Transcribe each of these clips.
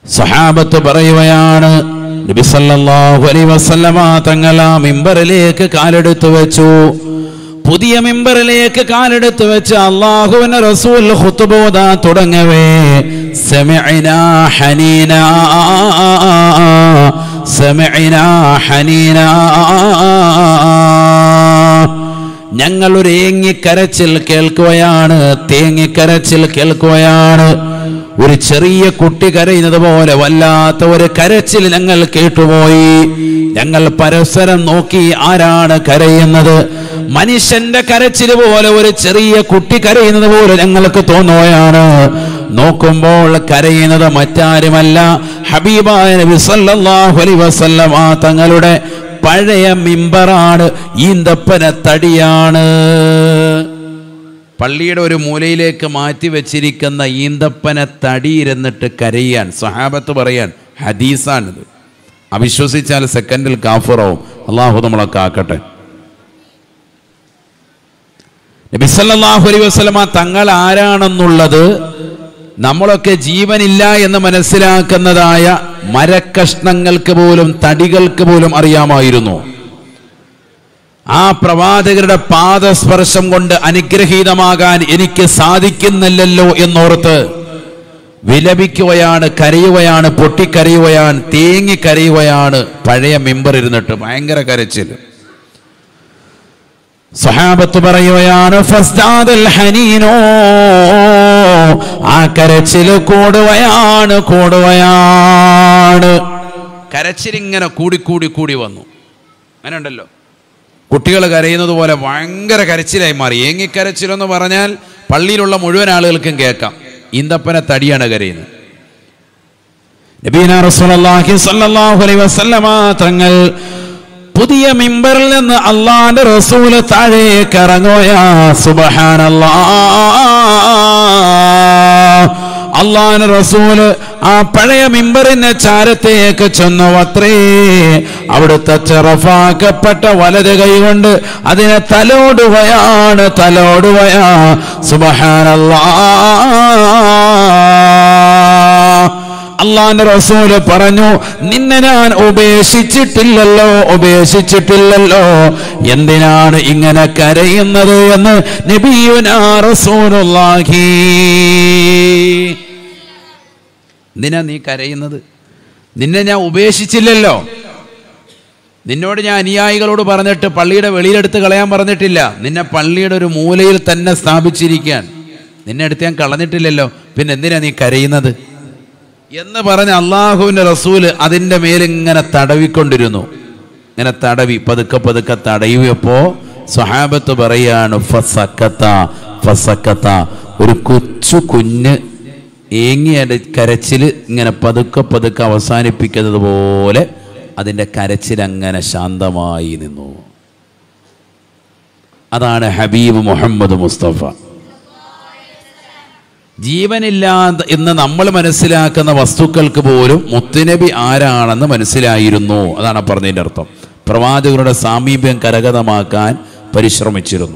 സഹാബത്ത് പറയുകയാണ് നബി സല്ലല്ലാഹു അലൈഹി വസല്ലമ തങ്ങൾ ആ മിമ്പറിലേക്ക് കാലെടുത്തു വെച്ചു പുതിയ മിമ്പറിലേക്ക് കാലെടുത്ത് വെച്ച് അള്ളാഹുവിന്റെ റസൂൽ ഖുത്ബോദ തുടങ്ങവേ സമിഅനാ ഹനീന സമിഅനാ ഹനീന ഞങ്ങൾ ഒരു ഏങ്ങിക്കരച്ചിൽ കേൾക്കുകയാണ് തേങ്ങിക്കരച്ചിൽ കേൾക്കുകയാണ് ഒരു ചെറിയ കുട്ടി കരയുന്നത് പോലെ വല്ലാത്ത ഒരു കരച്ചിൽ ഞങ്ങൾ കേട്ടുപോയി ഞങ്ങൾ പരസ്പരം നോക്കി ആരാണ് കരയുന്നത് മനുഷ്യന്റെ കരച്ചിൽ പോലെ ഒരു ചെറിയ കുട്ടി കരയുന്നത് പോലെ ഞങ്ങൾക്ക് തോന്നുകയാണ് നോക്കുമ്പോൾ കരയുന്നത് മറ്റാരുമല്ല ഹബീബായ നബി സല്ലല്ലാഹു അലൈഹി വസല്ലമ തങ്ങളുടെ പഴയ മിമ്പറാണ് ഈന്തപ്പന തടിയാണ് പള്ളിയുടെ ഒരു മൂലയിലേക്ക് മാറ്റി വെച്ചിരിക്കുന്ന ഈന്തപ്പന തടിയിരുന്നിട്ട് കരയാൻ സഹാബത്ത് പറയാൻ ഹദീസാണിത് അവിശ്വസിച്ചാൽ സെക്കൻഡിൽ കാഫറാവും അള്ളാഹു നമ്മളൊക്കെ ആക്കട്ടെ നബി സല്ലല്ലാഹു അലൈഹി വസല്ലമ തങ്ങൾ ആരാണെന്നുള്ളത് നമ്മളൊക്കെ ജീവനില്ല എന്ന് മനസ്സിലാക്കുന്നതായ മരക്കഷ്ണങ്ങൾക്ക് പോലും തടികൾക്ക് പോലും അറിയാമായിരുന്നു ആ പ്രവാചകരുടെ പാദസ്പർശം കൊണ്ട് അനുഗ്രഹീതമാകാൻ എനിക്ക് സാധിക്കുന്നില്ലല്ലോ എന്നോർത്ത് വിലപിക്കുകയാണ് കരയുകയാണ് പൊട്ടിക്കരയുകയാണ് തേങ്ങിക്കരയുകയാണ് പഴയ മെമ്പർ ഇരുന്നിട്ട് ഭയങ്കര കരച്ചിൽ സഹാബത്ത് പറയുകയാണ് ഫസ്ദാദൽ ഹനീനോ ആ കരച്ചില് കൂടുകയാണ് കൂടുകയാണ് കരച്ചിലിങ്ങനെ കൂടി കൂടി കൂടി വന്നു അങ്ങനെ ഉണ്ടല്ലോ കുട്ടികൾ കരയുന്നത് പോലെ ഭയങ്കര കരച്ചിലായി മാറി ഏങ്ങിക്കരച്ചിലെന്ന് പറഞ്ഞാൽ പള്ളിയിലുള്ള മുഴുവൻ ആളുകൾക്കും കേൾക്കാം ഈന്തപ്പന തടിയാണ് കരയുന്നത് നബീന റസൂലുള്ളാഹി സ്വല്ലല്ലാഹു അലൈഹി വസല്ലമ തങ്ങൾ പുതിയ മിമ്പറിൽ നിന്ന് അള്ളാന്റെ റസൂല് താഴേക്ക് ഇറങ്ങുകയാ സുബഹാനല്ലാ അള്ളാന്റെ റസൂല് ആ പഴയ മിമ്പറിന്റെ ചാരത്തേക്ക് ചെന്നു അത്രേ അവിടുത്തെ ചെറഫാക്കപ്പെട്ട വലത് കൈ കൊണ്ട് അതിനെ തലോടുകയാണ് തലോടുകയാ സുബഹാനല്ലാ അള്ളാന്റെ റസൂല് പറഞ്ഞു നിന്നെ ഞാൻ ഉപേക്ഷിച്ചിട്ടില്ലല്ലോ ഉപേക്ഷിച്ചിട്ടില്ലല്ലോ എന്തിനാണ് ഇങ്ങനെ കരയുന്നത് എന്ന് നബിയുനാ റസൂലുള്ളാഹി എന്തിനാ നീ കരയുന്നത് നിന്നെ ഞാൻ ഉപേക്ഷിച്ചില്ലല്ലോ നിന്നോട് ഞാൻ അനുയായികളോട് പറഞ്ഞിട്ട് പള്ളിയുടെ വെളിയിലെടുത്ത് കളയാൻ പറഞ്ഞിട്ടില്ല നിന്നെ പള്ളിയുടെ ഒരു മൂലയിൽ തന്നെ സ്ഥാപിച്ചിരിക്കാൻ നിന്നെ എടുത്ത് ഞാൻ കളഞ്ഞിട്ടില്ലല്ലോ പിന്നെ എന്തിനാ നീ കരയുന്നത് എന്ന് പറഞ്ഞ് അള്ളാഹുവിന്റെ റസൂല് അതിൻ്റെ മേലിങ്ങനെ തടവിക്കൊണ്ടിരുന്നു ഇങ്ങനെ തടവി പതുക്കെ പതുക്കെ തടയുവപ്പോ സ്വഹാബത്ത് പറയാണ് ഫസക്കത്ത ഫസക്കത്ത ഒരു കൊച്ചു കുഞ്ഞ് ഏങ്ങിയ കരച്ചിൽ ഇങ്ങനെ പതുക്കെ പതുക്കെ അവസാനിപ്പിക്കുന്നത് പോലെ അതിൻ്റെ കരച്ചിൽ അങ്ങനെ ശാന്തമായി നിന്നു അതാണ് ഹബീബ് മുഹമ്മദ് മുസ്തഫ ജീവനില്ലാതെ എന്ന് നമ്മൾ മനസ്സിലാക്കുന്ന വസ്തുക്കൾക്ക് പോലും മുത്തുനബി ആരാണെന്ന് മനസ്സിലായിരുന്നു അതാണ് പറഞ്ഞതിൻ്റെ അർത്ഥം പ്രവാചകരുടെ സാമീപ്യം കരഗതമാക്കാൻ പരിശ്രമിച്ചിരുന്നു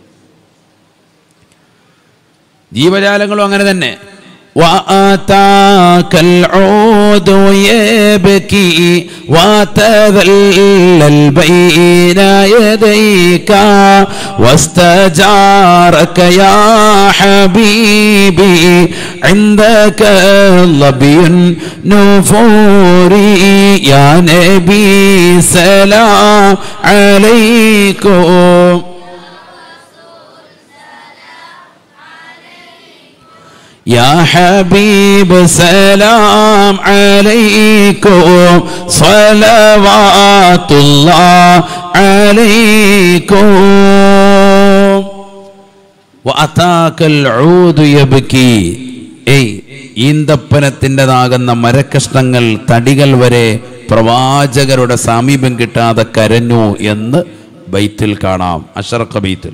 ജീവജാലങ്ങളും അങ്ങനെ തന്നെ وآتاك العود يبكي وتذلل بين يديك واستجارك يا حبيبي عندك لبي النفور يا نبي سلام عليكم يا حبيب سلام عليكم صلوات الله عليكم وأتاك العود يبكي ഏയ് ഈന്തപ്പനത്തിൻ്റെതാകുന്ന മരക്കഷ്ണങ്ങൾ തടികൾ വരെ പ്രവാചകരുടെ സാമീപ്യം കിട്ടാതെ കരഞ്ഞു എന്ന് ബൈത്തിൽ കാണാം അഷറഖ ബൈത്തിൽ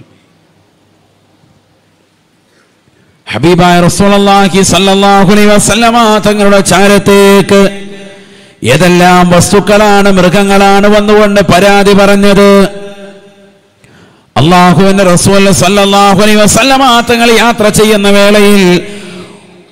ഹബീബായ റസൂലുള്ളാഹി സ്വല്ലല്ലാഹു അലൈഹി വസല്ലമ തങ്ങളുടെ ചാരത്തേക്ക് ഏതെല്ലാം വസ്തുക്കളാണ് മൃഗങ്ങളാണ് വന്നുകൊണ്ട് പരാതി പറഞ്ഞത് അള്ളാഹുവിന്റെ റസൂൽ സല്ലല്ലാഹു അലൈഹി വസല്ലമ തങ്ങൾ യാത്ര ചെയ്യുന്ന വേളയിൽ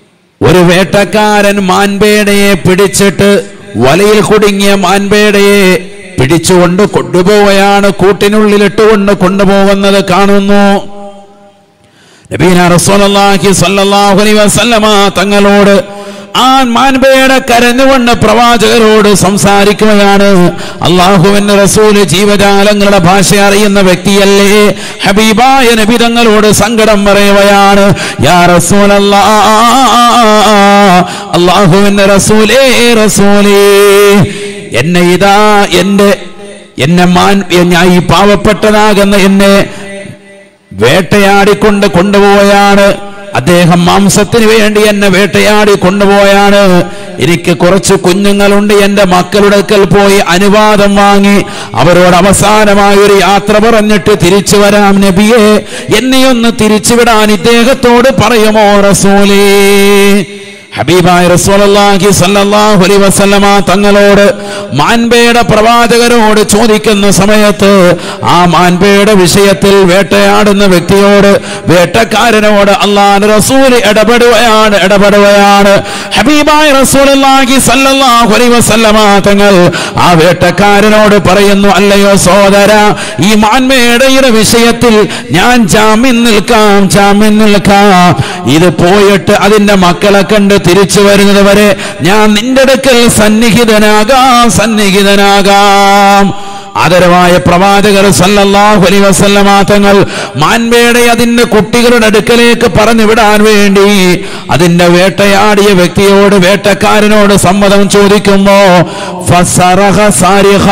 ഒരു വേട്ടക്കാരൻ മാൻപേടയെ പിടിച്ചിട്ട് വലയിൽ കുടുങ്ങിയ മാൻപേടയെ പിടിച്ചുകൊണ്ട് കൊണ്ടുപോവുകയാണ് കൂട്ടിനുള്ളിലിട്ടുകൊണ്ട് കൊണ്ടുപോകുന്നത് കാണുന്നു നബീന റസൂലുള്ളാഹി സ്വല്ലല്ലാഹു അലൈഹി വസല്ലമ തങ്ങളോട് ആ മാൻപേട കരഞ്ഞുകൊണ്ട് പ്രവാചകരോട് സംസാരിക്കുകയാണ് അള്ളാഹുവിന്റെ റസൂല് ജീവജാലങ്ങളുടെ ഭാഷ അറിയുന്ന വ്യക്തിയല്ലേ ഹബീബായ നബി തങ്ങളോട് സങ്കടം പറയുകയാണ് യാ റസൂലല്ലാ അള്ളാഹുവിന്റെ റസൂലേ റസൂലേ എന്നെ ഇതാ എന്റെ എന്നെ മാൻ ഞാൻ ഈ പാവപ്പെട്ടതാകുന്ന എന്നെ വേട്ടയാടിക്കൊണ്ട് കൊണ്ടുപോയാണ് അദ്ദേഹം മാംസത്തിന് വേണ്ടി എന്നെ വേട്ടയാടി കൊണ്ടുപോയാണ് എനിക്ക് കുറച്ച് കുഞ്ഞുങ്ങളുണ്ട് എന്റെ മക്കളുടെ അടുക്കൽ പോയി അനുവാദം വാങ്ങി അവരോട് അവസാനമായ ഒരു യാത്ര പറഞ്ഞിട്ട് തിരിച്ചു വരാം നബിയെ എന്നെ ഒന്ന് തിരിച്ചുവിടാൻ ഇദ്ദേഹത്തോട് പറയുമോ റസൂലേ ഹബീബായ റസൂലുള്ളാഹി സ്വല്ലല്ലാഹു അലൈഹി വസല്ലമ തങ്ങളോട് മാൻപേയുടെ പ്രവാചകരോട് ചോദിക്കുന്ന സമയത്ത് ആ മാൻപേയുടെ വിഷയത്തിൽ വേട്ടയാടുന്ന വ്യക്തിയോട് വേട്ടക്കാരനോട് അള്ളാഹ് റസൂൽ ഇടപെടുകയാണ് ഇടപെടുകയാണ് ഹബീബായ റസൂലുള്ളാഹി സ്വല്ലല്ലാഹു അലൈഹി വസല്ലമ തങ്ങൾ ആ വേട്ടക്കാരനോട് പറയുന്നു അല്ലയോ സോദര ഈ മാൻപേടയുടെ വിഷയത്തിൽ ഞാൻ ജാമ്യം നിൽക്കാം ജാമ്യം നിൽക്കാം ഇത് പോയിട്ട് അതിന്റെ മക്കളെ കണ്ട് തിരിച്ചു വരുന്നത് വരെ ഞാൻ നിന്റെ അടുക്കൽ സന്നിഹിതനാകാം സന്നിഹിതനാകാം ആദരവായ പ്രവാചകർ സല്ലല്ലാഹു അലൈഹി വസല്ലമ തങ്ങൾ മാൻപേടെ അതിന്റെ കുട്ടികളുടെ അടുക്കലേക്ക് പറഞ്ഞു വിടാൻ വേണ്ടി അതിന്റെ വേട്ടയാടിയ വ്യക്തിയോട് വേട്ടക്കാരനോട് സമ്മതം ചോദിക്കുമ്പോ ഫസറഹ സാരിഹ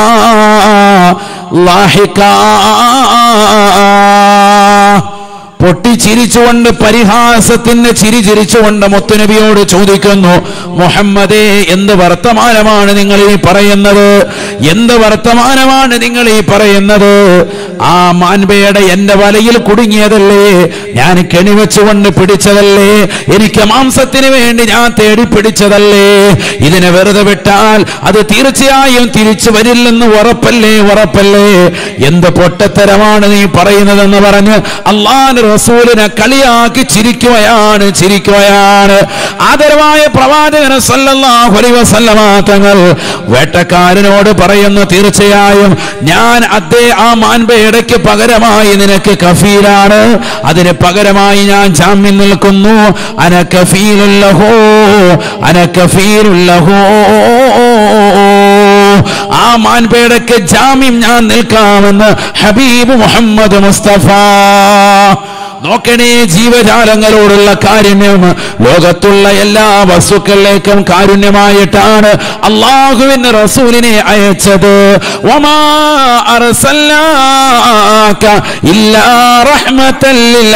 ലാഹിക പൊട്ടിച്ചിരിച്ചുകൊണ്ട് പരിഹാസത്തിന് ചിരി ചിരിച്ചുകൊണ്ട് മുത്തുനബിയോട് ചോദിക്കുന്നു മുഹമ്മദേ എന്ത് വർത്തമാനമാണ് നിങ്ങൾ ഈ പറയുന്നത് എന്ത് വർത്തമാനമാണ് നിങ്ങൾ ഈ പറയുന്നത് ആ മാൻപയുടെ എന്റെ വലയിൽ കുടുങ്ങിയതല്ലേ ഞാൻ കെണിവെച്ചുകൊണ്ട് പിടിച്ചതല്ലേ എനിക്ക് മാംസത്തിന് വേണ്ടി ഞാൻ തേടി പിടിച്ചതല്ലേ ഇതിനെ വെറുതെ വിട്ടാൽ അത് തീർച്ചയായും തിരിച്ചു വരില്ലെന്ന് ഉറപ്പല്ലേ ഉറപ്പല്ലേ എന്ത് പൊട്ടത്തരമാണ് നീ പറയുന്നതെന്ന് പറഞ്ഞ് അള്ളാൻ റസൂലിനെ കളിയാക്കി ചിരിക്കുകയാണ് ചിരിക്കുകയാണ് ആദരവായ പ്രവാചകന് സല്ലല്ലാഹു അലൈഹി വസല്ലമ തങ്ങൾ വേട്ടക്കാരനോട് പറയുന്നു തീർച്ചയായും ഞാൻ അതേ ആ മാൻപേടയ്ക്ക് പകരമായി നിനക്ക് കഫീലാണ് അതിന് പകരമായി ഞാൻ ജാമ്യം നിൽക്കുന്നു അന കഫീലുല്ലഹോ അന കഫീലുല്ലഹോ ആ മാൻപേടയ്ക്ക് ജാമ്യം ഞാൻ നിൽക്കാമെന്ന് ഹബീബ് മുഹമ്മദ് മുസ്തഫ നോക്കണേ ജീവജാലങ്ങളോടുള്ള കാരുണ്യം ലോകത്തുള്ള എല്ലാ വസ്തുക്കളിലേക്കും കാരുണ്യമായിട്ടാണ് അള്ളാഹുവിന്റെ റസൂലിനെ അയച്ചത് വമാ അർസൽനാക ഇല്ലാ റഹ്മത്തൽ ലിൽ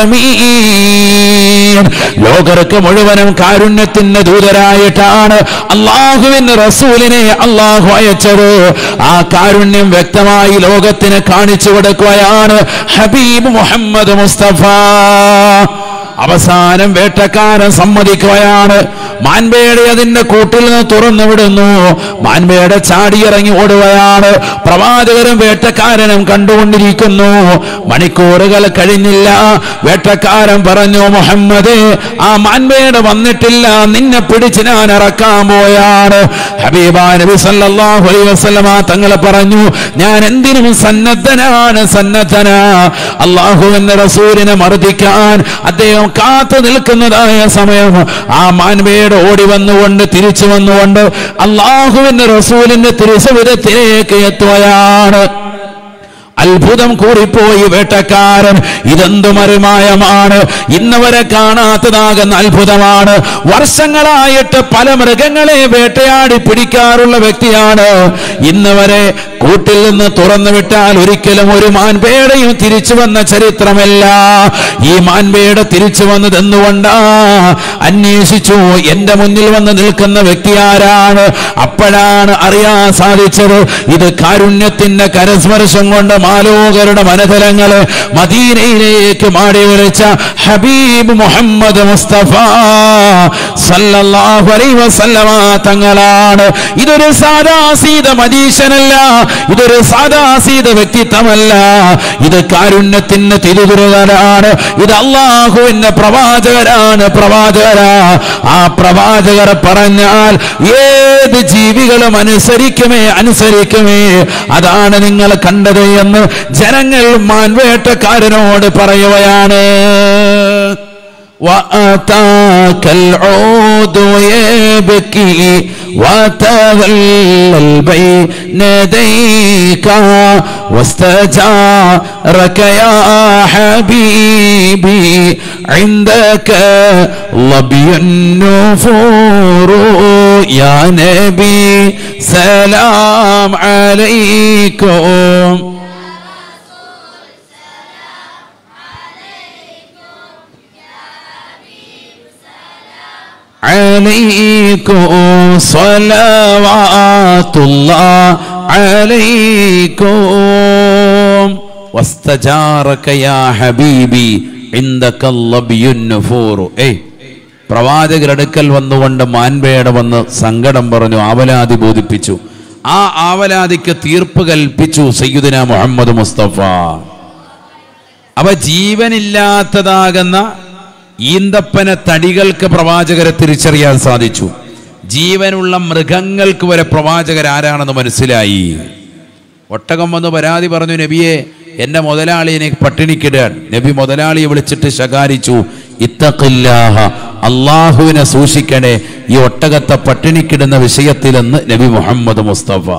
ആലമീൻ ലോകർക്ക് മുഴുവനും കാരുണ്യത്തിന്റെ ദൂതരായിട്ടാണ് അള്ളാഹുവിന്റെ റസൂലിനെ അള്ളാഹു അയച്ചത് ആ കാരുണ്യം വ്യക്തമായി ലോകത്തിന് കാണിച്ചു കൊടുക്കുകയാണ് ഹബീബ് മുഹമ്മദ് മുസ്തഫ അവസാനം വേട്ടക്കാരൻ സമ്മതിക്കുകയാണ് മാൻപേടെ അതിന്റെ കൂട്ടിൽ നിന്ന് തുറന്നു വിടുന്നു മാൻപേടെ ചാടിയിറങ്ങി ഓടുകയാണ് പ്രവാചകരും വേട്ടക്കാരനും കണ്ടുകൊണ്ടിരിക്കുന്നു മണിക്കൂറുകൾ കഴിഞ്ഞില്ല വേട്ടക്കാരൻ പറഞ്ഞു മുഹമ്മദ് ആ മാൻപേട് വന്നിട്ടില്ല നിന്നെ പിടിച്ച് ഞാൻ ഇറക്കാൻ പോയാണ് ഹബീബ നബി സല്ലല്ലാഹു അലൈഹി വസല്ലമ തങ്ങൾ പറഞ്ഞു ഞാൻ എന്തിനും സന്നദ്ധനാണ് സന്നദ്ധനാ അള്ളാഹുവിന്റെ റസൂലിനെ മർദ്ദിക്കാൻ അദ്ദേഹം കാത്തു നിൽക്കുന്നതായ സമയം ആ മാൻപേട് ഓടി വന്നുകൊണ്ട് തിരിച്ചു വന്നുകൊണ്ട് അള്ളാഹുവിന്റെ റസൂലിന്റെ തിരുസവിധത്തിലേക്ക് എത്തുകയാണ് അത്ഭുതം കൂറിപ്പോയി വേട്ടക്കാരൻ ഇതെന്തു മറിമായമാണ് ഇന്ന് വരെ കാണാത്തതാകുന്ന അത്ഭുതമാണ് വർഷങ്ങളായിട്ട് പല മൃഗങ്ങളെ വേട്ടയാടി പിടിക്കാറുള്ള വ്യക്തിയാണ് ഇന്ന് വരെ കൂട്ടിൽ നിന്ന് തുറന്നു വിട്ടാൽ ഒരിക്കലും ഒരു മാൻപേടയും തിരിച്ചു വന്ന ചരിത്രമല്ല ഈ മാൻപേട തിരിച്ചു വന്നത് എന്തുകൊണ്ടാ അന്വേഷിച്ചു എന്റെ മുന്നിൽ വന്ന് നിൽക്കുന്ന വ്യക്തി ആരാണ് അപ്പോഴാണ് അറിയാൻ സാധിച്ചത് ഇത് കാരുണ്യത്തിന്റെ കരസ്പർശം കൊണ്ട് മാലോകരുടെ മനതലങ്ങള് മദീനയിലേക്ക് മാടി വിളിച്ച ഹബീബ് മുഹമ്മദ് മുസ്തഫ സല്ലല്ലാഹു അലൈഹി വസല്ലമ തങ്ങളാണ് ഇതൊരു സാദാസീത മതീശനല്ല ഇതൊരു സാദാസീത വ്യക്തിത്വമല്ല ഇത് കാരുണ്യത്തിന് തിരുതുരുതലാണ് ഇത് അള്ളാഹുവിന്റെ പ്രവാചകരാണ് പ്രവാചകരാ ആ പ്രവാചകർ പറഞ്ഞാൽ ഏത് ജീവികളും അനുസരിക്കുമേ അനുസരിക്കുമേ അതാണ് നിങ്ങൾ കണ്ടത് എന്ന് ജനങ്ങൾ മാൻവേട്ടക്കാരനോട് പറയുകയാണ് وأتاك العود يبكي وتغلل بين يديك واستجارك يا حبيبي عندك لبي النفور يا نبي سلام عليكم عليكم صلوات الله عليكم واستجارك يا حبيبي عندك اللبي النفور ഏയ് പ്രവാചകരടുക്കൽ വന്നുകൊണ്ട് മാൻപേട വന്ന് സങ്കടം പറഞ്ഞു ആവലാതി ബോധിപ്പിച്ചു ആ ആവലാതിക്ക് തീർപ്പ് കൽപ്പിച്ചു സയ്യിദുന മുഹമ്മദ് മുസ്തഫ അവ ജീവനില്ലാത്തതാകുന്ന ഈന്തപ്പന തടികൾക്ക് പ്രവാചകരെ തിരിച്ചറിയാൻ സാധിച്ചു ജീവനുള്ള മൃഗങ്ങൾക്ക് വരെ പ്രവാചകർ ആരാണെന്ന് മനസ്സിലായി ഒട്ടകം വന്ന് പരാതി പറഞ്ഞു നബിയെ എന്റെ മുതലാളിയെ പട്ടിണിക്കിടാൻ നബി മുതലാളിയെ വിളിച്ചിട്ട് ശകാരിച്ചു ഇത്തഖില്ലാഹ അള്ളാഹുവിനെ സൂക്ഷിക്കണേ ഈ ഒട്ടകത്തെ പട്ടിണിക്കിടുന്ന വിഷയത്തിലെന്ന് നബി മുഹമ്മദ് മുസ്തഫ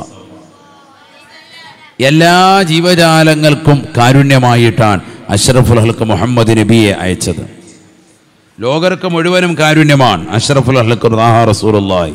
എല്ലാ ജീവജാലങ്ങൾക്കും കാരുണ്യമായിട്ടാണ് അഷ്റഫുൽ ഹൽക്ക് മുഹമ്മദ് നബിയെ അയച്ചത് ലോകർക്ക് മുഴുവനും കാരുണ്യമാണ് അഷ്റഫുൽ ഹൽക്ക് റസൂലുള്ളാഹി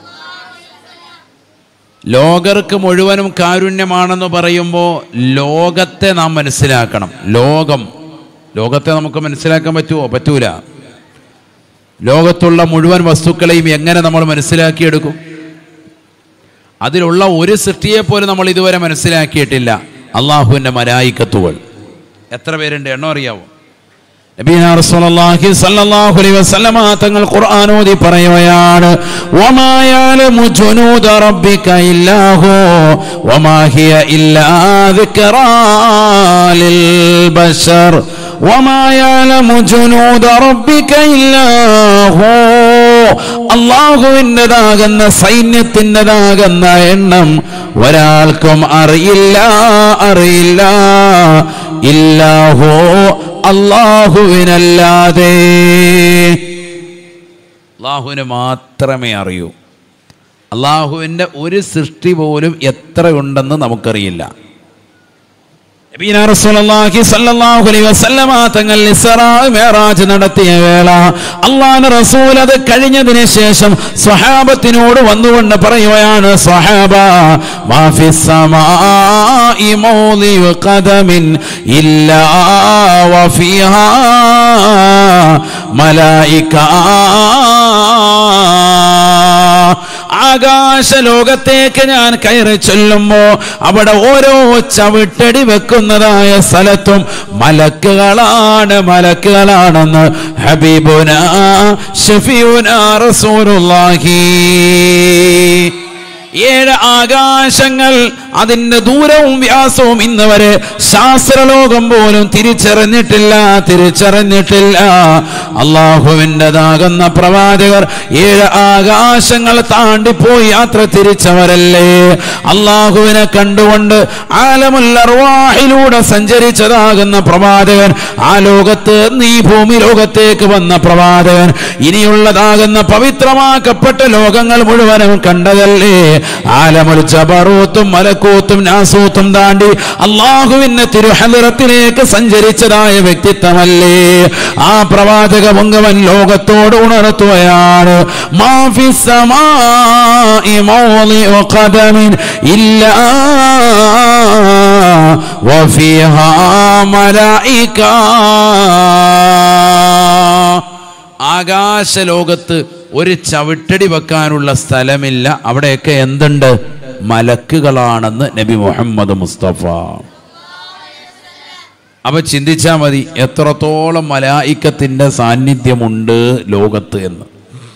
ലോകർക്ക് മുഴുവനും കാരുണ്യമാണെന്ന് പറയുമ്പോൾ ലോകത്തെ നാം മനസ്സിലാക്കണം ലോകം ലോകത്തെ നമുക്ക് മനസ്സിലാക്കാൻ പറ്റുമോ പറ്റൂല ലോകത്തുള്ള മുഴുവൻ വസ്തുക്കളെയും എങ്ങനെ നമ്മൾ മനസ്സിലാക്കിയെടുക്കും അതിലുള്ള ഒരു സൃഷ്ടിയെ പോലും നമ്മൾ ഇതുവരെ മനസ്സിലാക്കിയിട്ടില്ല അള്ളാഹുവിൻ്റെ മലായിക്കത്തുകൾ എത്ര പേരുണ്ട് എണ്ണോ അറിയാവോ നബീന റസൂലുള്ളാഹി സ്വല്ലല്ലാഹു അലൈഹി വസല്ലമ തങ്ങൾ ഖുർആൻ ഓതി പറയുകയാണ് വമാ യഅലമു ജുനൂദ റബ്ബിക ഇല്ലാ ഹു വമാ ഹിയ ഇല്ലാ ദിക്റാ ലിൽ ബശർ വമാ യഅലമു ജുനൂദ റബ്ബിക ഇല്ലാ ഹു അള്ളാഹുവിൻ്റെതാകുന്ന സൈന്യത്തിൻ്റെതാകുന്ന എണ്ണം ഒരാൾക്കും അറിയില്ല അറിയില്ല ഇല്ലാഹോ അള്ളാഹുവിനല്ലാതെ അള്ളാഹുവിന് മാത്രമേ അറിയൂ അള്ളാഹുവിൻ്റെ ഒരു സൃഷ്ടി പോലും എത്ര ഉണ്ടെന്ന് നമുക്കറിയില്ല നബീന റസൂലുള്ളാഹി സ്വല്ലല്ലാഹു അലൈഹി വസല്ലമ തങ്ങൾ ഇസ്റാ മിഅ്റാജ് നടത്തിയ വേള അള്ളാഹുവിന്റെ റസൂൽ അത് കഴിഞ്ഞതിന് ശേഷം സ്വഹാബത്തിനോട് വന്നുകൊണ്ട് പറയുകയാണ് സ്വഹാബ മാ ഫിസ് സമാഇ മൗളിഉ ഖദമിൻ ഇല്ലാ വഫിഹാ മലായിക ആകാശ ലോകത്തേക്ക് ഞാൻ കയറി ചെല്ലുമ്പോ അവിടെ ഓരോ ചവിട്ടടി വെക്കുന്നതായ സ്ഥലത്തും മലക്കുകളാണ് മലക്കുകളാണെന്ന് ഹബീബുന ഷഫിയുന റസൂലുള്ളാഹി ഏഴ് ആകാശങ്ങൾ അതിന്റെ ദൂരവും വ്യാസവും ഇന്ന് വരെ ശാസ്ത്രലോകം പോലും തിരിച്ചറിഞ്ഞിട്ടില്ല തിരിച്ചറിഞ്ഞിട്ടില്ല അള്ളാഹുവിൻ്റെതാകുന്ന പ്രവാചകർ ഏഴ് ആകാശങ്ങൾ താണ്ടിപ്പോയി യാത്ര തിരിച്ചവരല്ലേ അള്ളാഹുവിനെ കണ്ടുകൊണ്ട് ആലമുല്ലർവാഹിലൂടെ സഞ്ചരിച്ചതാകുന്ന പ്രവാചകൻ ആ ലോകത്ത് നീ ഭൂമി ലോകത്തേക്ക് വന്ന പ്രവാചകൻ ഇനിയുള്ളതാകുന്ന പവിത്രമാക്കപ്പെട്ട ലോകങ്ങൾ മുഴുവനും കണ്ടതല്ലേ ആലമുൽ ജബറൂത്തും മലക്കൂത്തും നാസൂത്തും താണ്ടി അള്ളാഹുവിന്റെ തിരുഹലറത്തിലേക്ക് സഞ്ചരിച്ചതായ വ്യക്തിത്വമല്ലേ ആ പ്രവാചക മുങ്ങവൻ ലോകത്തോട് ഉണർത്തുകയാണ് മാഫി സമാഇ മൗളിഉ ഖദമിൻ ഇല്ലാ വഫീഹാ മലായിക ആകാശലോകത്ത് ഒരു ചവിട്ടടി വെക്കാനുള്ള സ്ഥലമില്ല അവിടെയൊക്കെ എന്തുണ്ട് മലക്കുകളാണെന്ന് നബി മുഹമ്മദ് മുസ്തഫ അപ്പൊ ചിന്തിച്ചാൽ മതി എത്രത്തോളം മലായിക്കത്തിന്റെ സാന്നിധ്യമുണ്ട് ലോകത്ത് എന്ന്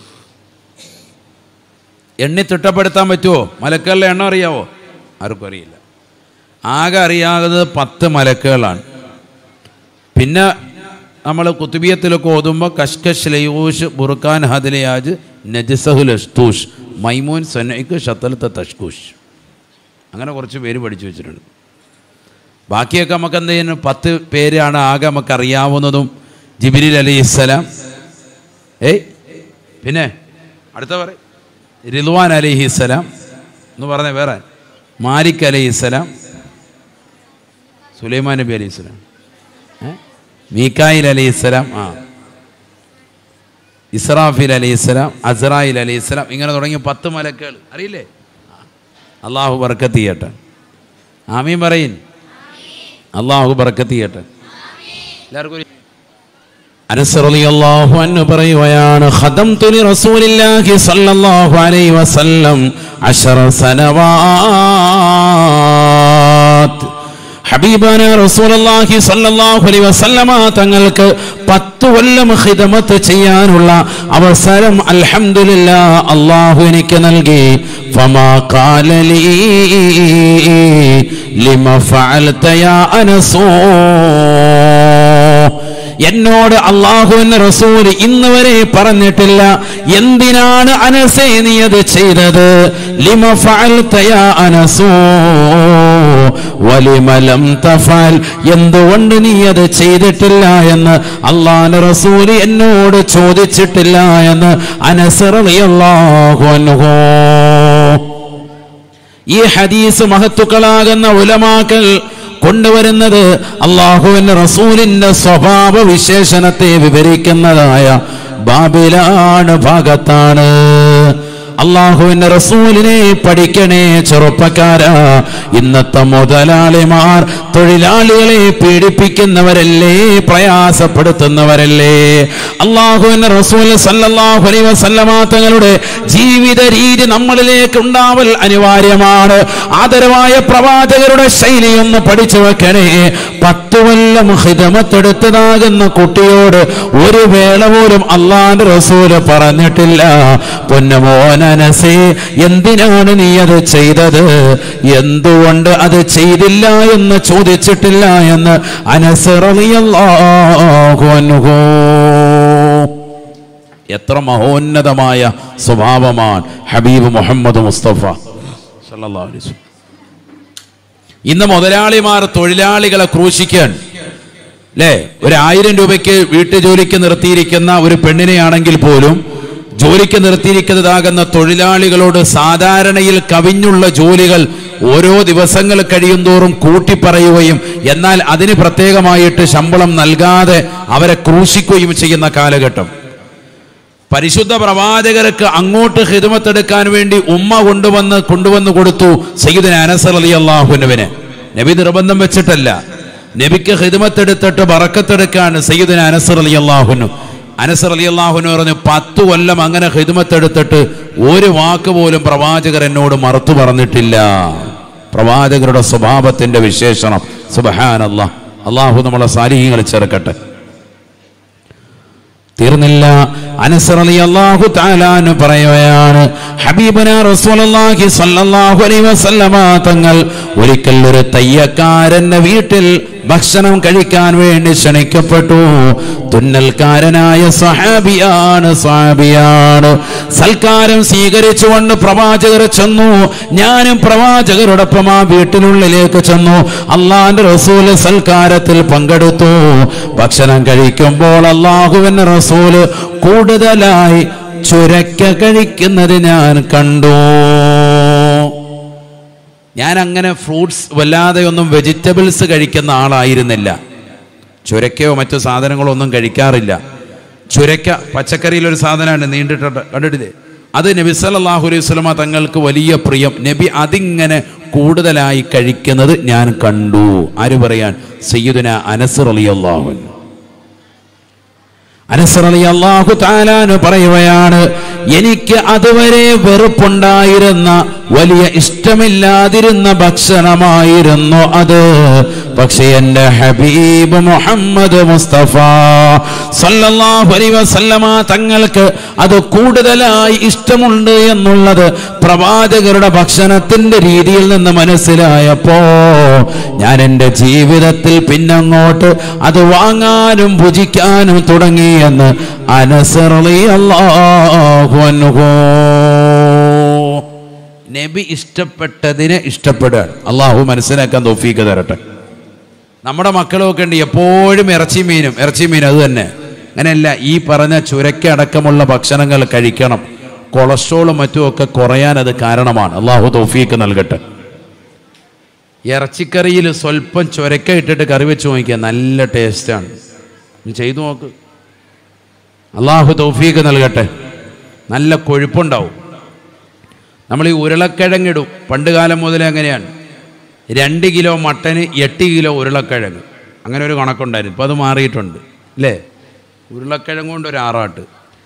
എണ്ണി തിട്ടപ്പെടുത്താൻ പറ്റുമോ മലക്കുകളുടെ എണ്ണം അറിയാവോ ആർക്കും അറിയില്ല ആകെ അറിയാവുന്നത് പത്ത് മലക്കുകളാണ് പിന്നെ നമ്മൾ കുത്തുബിയത്തിലൊക്കെ ഓതുമ്പോൾ കഷ്കഷ് ലയൂഷ് ബുർഖാൻ ഹദലിയാജ് നജസഹുൽ അസ്തൂഷ് മൈമൂൻ സനൈക്ക് ഷത്തലത്തെ തഷ്കൂഷ് അങ്ങനെ കുറച്ച് പേര് പഠിച്ചു വെച്ചിട്ടുണ്ട് ബാക്കിയൊക്കെ നമുക്ക് എന്ത് ചെയ്യുന്നു പത്ത് പേരാണ് ആകെ നമുക്ക് അറിയാവുന്നതും ജിബിരിൽ അലൈഹി ഇസ്സലാം ഏയ് പിന്നെ അടുത്ത പറ റിദ്വാൻ അലൈഹി ഇസ്സലാം എന്ന് പറഞ്ഞ വേറെ മാലിക് അലൈഹി ഇസ്സലാം സുലൈമാൻ നബി അലൈഹി ഇസ്സലാം ഏ? മീക്കായിൽ അലൈഹി ഇസ്സലാം ആ ഇസ്രാഫിൽ അലൈഹി ഇസ്സലാം അസ്രായിൽ അലൈഹി ഇസ്സലാം ഇങ്ങനെ തുടങ്ങിയ പത്ത് മലക്കുകൾ അറിയില്ലേ അള്ളാഹു ബർക്കത്ത് ചെയ്യട്ടെ ആമീൻ പറയിൻ അള്ളാഹു ബർക്കത്ത് ചെയ്യട്ടെ എല്ലാവർക്കും ഒരു- അനസ് റളിയല്ലാഹു അൻഹു പറയുകയാണ് ഖദംതു ലി റസൂലില്ലാഹി സ്വല്ലല്ലാഹു അലൈഹി വസല്ലം അശറ സനവാത്ത് ഹബീബാന റസൂലുള്ളാഹി സ്വല്ലല്ലാഹു അലൈഹി വസല്ലമ തങ്ങൾക്ക് പത്ത് കൊല്ലം ഖിദമത്ത് ചെയ്യാനുള്ള അവസരം അൽഹംദുലില്ലാ അല്ലാഹു എനിക്ക് നൽകി ഫമാ ഖാല ലീ ലിമ ഫഅൽത യാ അനസൂ എന്നോട് അള്ളാഹുവിന്റെ റസൂൽ ഇന്ന് വരെ പറഞ്ഞിട്ടില്ല എന്തിനാണ് അനസേ നീ അത് ചെയ്തത് ലിമ ഫഅൽത യാ അനസൂ വലിമ ലം തഫഅൽ എന്തുകൊണ്ട് നീ അത് ചെയ്തിട്ടില്ല എന്ന് അള്ളാഹുവിന്റെ റസൂൽ എന്നോട് ചോദിച്ചിട്ടില്ല എന്ന് അനസ് റളിയല്ലാഹു അൻഹു ഈ ഹദീസ് മഹത്തുക്കളാകുന്ന ഉലമാക്കൾ കൊണ്ടുവരുന്നത് അള്ളാഹുവിന്റെ റസൂലിന്റെ സ്വഭാവ വിശേഷണത്തെ വിവരിക്കുന്നതായ ബാബിലാണ് ഭാഗത്താണ് അള്ളാഹുവിന്റെ റസൂലിനെ പഠിക്കണേ ചെറുപ്പക്കാരാ ഇന്നത്തെ മുതലാളിമാർ തൊഴിലാളികളെ പീഡിപ്പിക്കുന്നവരല്ലേ പ്രയാസപ്പെടുത്തുന്നവരല്ലേ അള്ളാഹുവിന്റെ റസൂൽ സല്ലല്ലാഹു അലൈഹി വസല്ലമ തങ്ങളുടെ ജീവിത രീതി നമ്മളിലേക്ക് ഉണ്ടാവൽ അനിവാര്യമാണ് ആദരവായ പ്രവാചകരുടെ ശൈലി ഒന്ന് പഠിച്ചു വെക്കണേ പത്തു കൊല്ലം ഹിതമത്തെടുത്തതാകുന്ന കുട്ടിയോട് ഒരു വേള പോലും അള്ളാന്റെ റസൂല് പറഞ്ഞിട്ടില്ല പൊന്നമോനനസേ എന്തിനാണ് നീ അത് ചെയ്തത് എന്തുകൊണ്ട് അത് ചെയ്തില്ല എന്ന് ചോദിച്ചിട്ടില്ല എന്ന് അനസറിയല്ലാഹു അൻഹു എത്ര മഹോന്നതമായ സ്വഭാവമാണ് ഹബീബ് മുഹമ്മദ് മുസ്തഫ സല്ലല്ലാഹു അലൈഹി വസല്ലം. ഇന്ന് മുതലാളിമാർ തൊഴിലാളികളെ ക്രൂശിക്കാൻ അല്ലേ ഒരു ആയിരം രൂപയ്ക്ക് വീട്ടു ജോലിക്ക് നിർത്തിയിരിക്കുന്ന ഒരു പെണ്ണിനെയാണെങ്കിൽ പോലും ജോലിക്ക് നിർത്തിയിരിക്കുന്നതാകുന്ന തൊഴിലാളികളോട് സാധാരണയിൽ കവിഞ്ഞുള്ള ജോലികൾ ഓരോ ദിവസങ്ങൾ കഴിയും തോറും കൂട്ടിപ്പറയുകയും എന്നാൽ അതിന് പ്രത്യേകമായിട്ട് ശമ്പളം നൽകാതെ അവരെ ക്രൂശിക്കുകയും ചെയ്യുന്ന കാലഘട്ടം പരിശുദ്ധ പ്രവാചകർക്ക് അങ്ങോട്ട് ഹിദമത്തെടുക്കാൻ വേണ്ടി ഉമ്മ കൊണ്ടുവന്ന് കൊണ്ടുവന്ന് കൊടുത്തു സയ്യിദിന അനസർ അലി അള്ളാഹുനുവിന് നബി നിർബന്ധം വെച്ചിട്ടല്ല നബിക്ക് ഹിദമത്തെടുത്തിട്ട് ബറക്കത്തെടുക്കാൻ സയ്യിദിന അനസർ അലി അള്ളാഹുനു അനസർ അലി അള്ളാഹുനു പറഞ്ഞു പത്തു കൊല്ലം അങ്ങനെ ഹിദമത്തെടുത്തിട്ട് ഒരു വാക്ക് പോലും പ്രവാചകർ എന്നോട് മറുത്തു പറഞ്ഞിട്ടില്ല പ്രവാചകരുടെ സ്വഭാവത്തിന്റെ വിശേഷണം സുബഹാൻ അള്ളാഹ് അള്ളാഹു നമ്മളെ സാലിഹ്യങ്ങൾ ചേർക്കട്ടെ തീർന്നില്ല അനസർ അലി അള്ളാഹു താലാന് പറയുകയാണ് ഹബീബന റസൂലുള്ളാഹി സ്വല്ലല്ലാഹു അലൈഹി വസല്ലമ തങ്ങൾ ഒരിക്കൽ ഒരു തയ്യക്കാരന്റെ വീട്ടിൽ ഭക്ഷണം കഴിക്കാൻ വേണ്ടി ക്ഷണിക്കപ്പെട്ടു തുന്നൽക്കാരനായ സ്വഹാബിയാണ് സ്വഹാബിയാണ് സൽക്കാരം സ്വീകരിച്ചുകൊണ്ട് പ്രവാചകർ ചെന്നു ഞാനും പ്രവാചകരോടൊപ്പം ആ വീട്ടിനുള്ളിലേക്ക് ചെന്നു അള്ളാന്റെ റസൂല് സൽക്കാരത്തിൽ പങ്കെടുത്തു ഭക്ഷണം കഴിക്കുമ്പോൾ അള്ളാഹുവിന്റെ റസൂല് കൂടുതലായി ചുരക്ക കഴിക്കുന്നത് ഞാൻ കണ്ടു ഞാൻ അങ്ങനെ ഫ്രൂട്ട്സ് വല്ലാതെ ഒന്നും വെജിറ്റബിൾസ് കഴിക്കുന്ന ആളായിരുന്നില്ല ചുരക്കയോ മറ്റു സാധനങ്ങളോ ഒന്നും കഴിക്കാറില്ല ചുരക്ക പച്ചക്കറിയിലൊരു സാധനമാണ് നീണ്ടിട്ട് കണ്ടിട്ടില്ലേ അത് നബി സല്ലല്ലാഹു അലൈഹി വസല്ലമ തങ്ങൾക്ക് വലിയ പ്രിയം നബി അതിങ്ങനെ കൂടുതലായി കഴിക്കുന്നത് ഞാൻ കണ്ടു ആര് പറയാൻ സയ്യിദുന അനസ് റളിയല്ലാഹു അൻഹു അനസറലി അള്ളാഹു താലാന് പറയുകയാണ് എനിക്ക് അതുവരെ വെറുപ്പുണ്ടായിരുന്ന വലിയ ഇഷ്ടമില്ലാതിരുന്ന ഭക്ഷണമായിരുന്നു അത് പക്ഷെ എൻ്റെ ഹബീബ് മുഹമ്മദ് മുസ്തഫ സല്ലല്ലാഹു അലൈഹി വസല്ലമ തങ്ങൾക്ക് അത് കൂടുതലായി ഇഷ്ടമുണ്ട് എന്നുള്ളത് പ്രവാചകരുടെ ഭക്ഷണത്തിന്റെ രീതിയിൽ നിന്ന് മനസ്സിലായപ്പോ ഞാൻ എൻ്റെ ജീവിതത്തിൽ പിന്നങ്ങോട്ട് അത് വാങ്ങാനും ഭുജിക്കാനും തുടങ്ങിയെന്ന് അനസറളി അല്ലാഹു അൻഹു നബി ഇഷ്ടപ്പെട്ടതിനെ ഇഷ്ടപ്പെടുകയാണ് അള്ളാഹു മനസ്സിലാക്കാൻ തോഫീക്ക് തരട്ടെ നമ്മുടെ മക്കളൊക്കെ ഉണ്ട് എപ്പോഴും ഇറച്ചി മീനും ഇറച്ചി മീനും അത് തന്നെ അങ്ങനെയല്ല ഈ പറഞ്ഞ ചുരക്ക അടക്കമുള്ള ഭക്ഷണങ്ങൾ കഴിക്കണം കൊളസ്ട്രോളും മറ്റുമൊക്കെ കുറയാൻ അത് കാരണമാണ് അള്ളാഹു തോഫീക്ക് നൽകട്ടെ ഇറച്ചിക്കറിയിൽ സ്വല്പം ചുരക്ക ഇട്ടിട്ട് കറി വെച്ച് നോക്കിയാൽ നല്ല ടേസ്റ്റാണ് നീ ചെയ്തു നോക്ക് അള്ളാഹു തൗഫീക്ക് നൽകട്ടെ നല്ല കൊഴുപ്പുണ്ടാവും നമ്മൾ ഈ ഉരുളക്കിഴങ്ങിടും പണ്ട് കാലം മുതലേ അങ്ങനെയാണ് രണ്ട് കിലോ മട്ടന് എട്ട് കിലോ ഉരുളക്കിഴങ്ങ് അങ്ങനെ ഒരു കണക്കുണ്ടായിരുന്നു ഇപ്പം അത് മാറിയിട്ടുണ്ട് അല്ലേ ഉരുളക്കിഴങ്ങ് കൊണ്ട് ഒരു ആറാട്ട്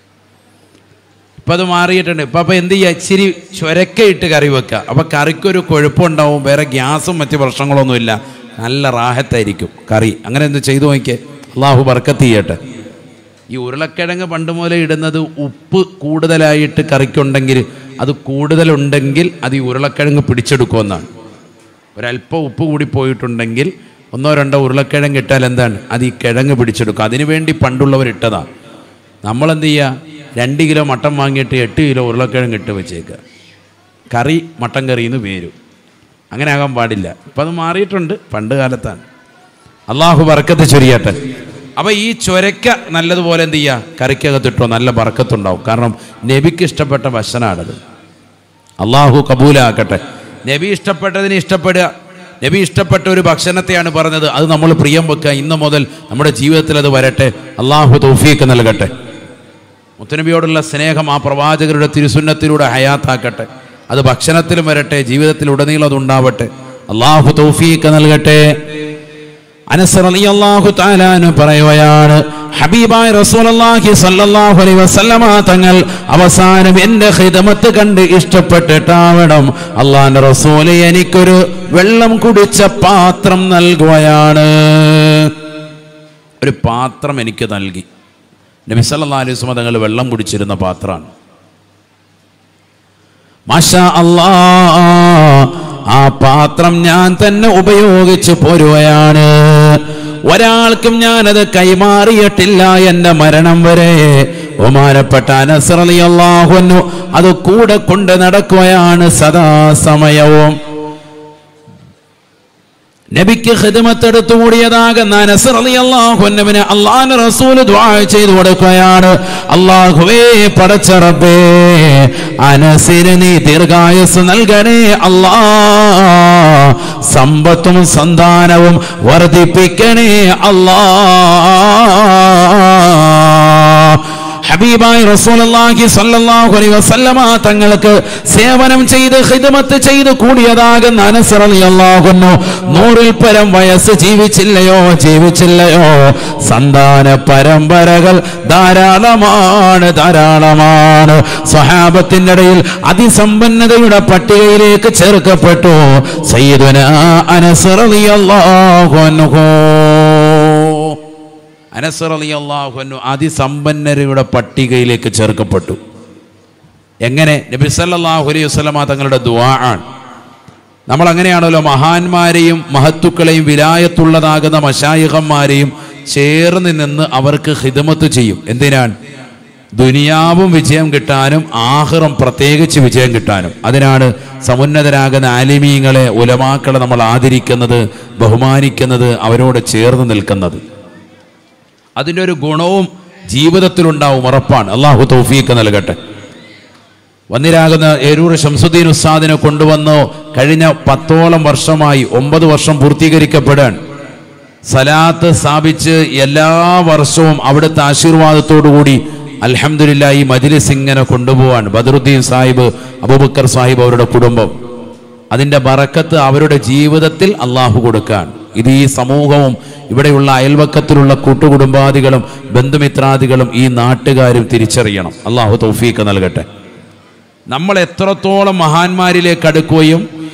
ഇപ്പം അത് മാറിയിട്ടുണ്ട് ഇപ്പം അപ്പം എന്ത് ചെയ്യുക ഇച്ചിരി ചുരക്ക ഇട്ട് കറി വെക്കുക അപ്പം കറിക്കൊരു കൊഴുപ്പുണ്ടാവും വേറെ ഗ്യാസും മറ്റ് പ്രശ്നങ്ങളൊന്നുമില്ല നല്ല റാഹത്തായിരിക്കും കറി അങ്ങനെ എന്ത് ചെയ്തു നോക്കിയേ അള്ളാഹു ബർക്കത്ത് ചെയ്യട്ടെ ഈ ഉരുളക്കിഴങ്ങ് പണ്ട് മുതലേ ഇടുന്നത് ഉപ്പ് കൂടുതലായിട്ട് കറിക്കുണ്ടെങ്കിൽ അത് കൂടുതലുണ്ടെങ്കിൽ അത് ഈ ഉരുളക്കിഴങ്ങ് പിടിച്ചെടുക്കുമെന്നാണ് ഒരല്പം ഉപ്പ് കൂടി പോയിട്ടുണ്ടെങ്കിൽ ഒന്നോ രണ്ടോ ഉരുളക്കിഴങ്ങ് ഇട്ടാൽ എന്താണ് അത് ഈ കിഴങ്ങ് പിടിച്ചെടുക്കും അതിനുവേണ്ടി പണ്ടുള്ളവർ ഇട്ടതാണ് നമ്മളെന്ത് ചെയ്യുക രണ്ട് കിലോ മട്ടൻ വാങ്ങിയിട്ട് എട്ട് കിലോ ഉരുളക്കിഴങ്ങ് ഇട്ട് വെച്ചേക്കുക കറി മട്ടൻ കറിയിൽ നിന്ന് വേരും അങ്ങനെ ആകാൻ പാടില്ല ഇപ്പം അത് മാറിയിട്ടുണ്ട് പണ്ട് കാലത്താണ് അള്ളാഹു ബർക്കത്ത് ചൊരിയട്ടെ അപ്പൊ ഈ ചൊരക്ക നല്ലതുപോലെ എന്ത് ചെയ്യുക കറിക്കകത്തിട്ടോ നല്ല ബർക്കത്തുണ്ടാവും കാരണം നബിക്ക് ഇഷ്ടപ്പെട്ട ഭക്ഷണമാണത് അള്ളാഹു കബൂലാക്കട്ടെ നബി ഇഷ്ടപ്പെട്ടതിന് ഇഷ്ടപ്പെടുക നബി ഇഷ്ടപ്പെട്ട ഒരു ഭക്ഷണത്തെയാണ് പറഞ്ഞത് അത് നമ്മൾ പ്രിയം വെക്കുക ഇന്ന് മുതൽ നമ്മുടെ ജീവിതത്തിൽ അത് വരട്ടെ അള്ളാഹു തൗഫീക്ക് നൽകട്ടെ മുത്തനബിയോടുള്ള സ്നേഹം ആ പ്രവാചകരുടെ തിരുസുന്നത്തിലൂടെ ഹയാത്താക്കട്ടെ അത് ഭക്ഷണത്തിലും വരട്ടെ ജീവിതത്തിലുടനീളം അത് ഉണ്ടാവട്ടെ അള്ളാഹു തൗഫീക്ക് നൽകട്ടെ അനസ് റളിയല്ലാഹു തആലാനു പറയുകയാണ് ഹബീബായ റസൂലുള്ളാഹി സ്വല്ലല്ലാഹു അലൈഹി വസല്ലമ തങ്ങൾ അവസാനം എൻ്റെ ഖിദമത്ത് കണ്ട് ഇഷ്ടപ്പെട്ടിട്ടാവണം അള്ളാഹിന്റെ റസൂല് എനിക്കൊരു വെള്ളം കുടിച്ച പാത്രം നൽകുകയാണ് ഒരു പാത്രം എനിക്ക് നൽകി നബി സല്ലല്ലാഹു അലൈഹി വസല്ലം തങ്ങൾ വെള്ളം കുടിച്ചിരുന്ന പാത്രമാണ് മാഷാ അല്ലാ ആ പാത്രം ഞാൻ തന്നെ ഉപയോഗിച്ച് പോരുകയാണ് ഒരാൾക്കും ഞാനത് കൈമാറിയിട്ടില്ല എന്റെ മരണം വരെ ഒമാനപ്പെട്ട അനസ്രലിയല്ലാഹുന്നു അത് കൂടെ കൊണ്ട് നടക്കുകയാണ് സദാസമയവും നബിക്ക് ഹിദമത്തെടുത്തു കൂടിയതാകുന്ന അനസ് റളിയല്ലാഹുവിനെ അള്ളാഹു റസൂല് ദുആ ചെയ്തു കൊടുക്കുകയാണ് അള്ളാഹുവേ പടച്ച റബ്ബേ അനസിന് നീ ദീർഘായുസ് നൽകണേ അല്ലാ സമ്പത്തും സന്താനവും വർദ്ധിപ്പിക്കണേ അല്ലാ ഹബീബായി റസൂലുള്ളാഹി സ്വല്ലല്ലാഹു അലൈഹി വസല്ലമ തങ്ങൾക്ക് സേവനം ചെയ്ത് ഖിദ്മത്ത് ചെയ്ത് കൂടിയതാകുന്ന അനസ് റളിയല്ലാഹു അൻഹു നൂറിൽ പരം വയസ്സ് ജീവിച്ചില്ലയോ ജീവിച്ചില്ലയോ സന്താന പരമ്പരകൾ ധാരാളമാണ് ധാരാളമാണ് സ്വഹാബത്തിന്റെ ഇടയിൽ അതിസമ്പന്നതയുടെ പട്ടികയിലേക്ക് ചേർക്കപ്പെട്ടു സയ്യിദുന അനസ് റളിയല്ലാഹു അൻഹു അനസർ അലി അള്ളാഹുനു അതിസമ്പന്നരുടെ പട്ടികയിലേക്ക് ചേർക്കപ്പെട്ടു എങ്ങനെ നബി സല്ലല്ലാഹു അലൈഹി വസല്ലമ തങ്ങളുടെ ദുആ ആണ് നമ്മൾ അങ്ങനെയാണല്ലോ മഹാന്മാരെയും മഹത്തുക്കളെയും വിലായത്തുള്ളതാകുന്ന മശായിഹന്മാരെയും ചേർന്ന് നിന്ന് അവർക്ക് ഹിദമത്ത് ചെയ്യും എന്തിനാണ് ദുനിയാവും വിജയം കിട്ടാനും ആഹ്റം പ്രത്യേകിച്ച് വിജയം കിട്ടാനും അതിനാണ് സമുന്നതരാകുന്ന ആലിമീങ്ങളെ ഉലമാക്കളെ നമ്മൾ ആദരിക്കുന്നത് ബഹുമാനിക്കുന്നത് അവരോട് ചേർന്ന് നിൽക്കുന്നത് അതിൻ്റെ ഒരു ഗുണവും ജീവിതത്തിലുണ്ടാവും ഉറപ്പാണ് അള്ളാഹു തൗഫീക്ക് നൽകട്ടെ വന്നിരാകുന്ന ഏരൂർ ഷംസുദ്ദീൻ ഉസ്താദിനെ കൊണ്ടുവന്ന് കഴിഞ്ഞ പത്തോളം വർഷമായി ഒമ്പത് വർഷം പൂർത്തീകരിക്കപ്പെടാൻ സലാത്ത് സ്ഥാപിച്ച് എല്ലാ വർഷവും അവിടുത്തെ ആശീർവാദത്തോടുകൂടി അൽഹംദുലില്ലാ ഈ മജ്ലിസ് ഇങ്ങനെ കൊണ്ടുപോവാൻ ബദറുദ്ദീൻ സാഹിബ് അബൂബക്കർ സാഹിബ് അവരുടെ കുടുംബം അതിൻ്റെ ബറക്കത്ത് അവരുടെ ജീവിതത്തിൽ അള്ളാഹു കൊടുക്കാൻ ഇത് ഈ സമൂഹവും ഇവിടെയുള്ള അയൽവക്കത്തിലുള്ള കൂട്ടുകുടുംബാദികളും ബന്ധുമിത്രാദികളും ഈ നാട്ടുകാരും തിരിച്ചറിയണം അള്ളാഹു തൗഫീക്ക് നൽകട്ടെ നമ്മൾ എത്രത്തോളം മഹാന്മാരിലേക്ക് അടുക്കുകയും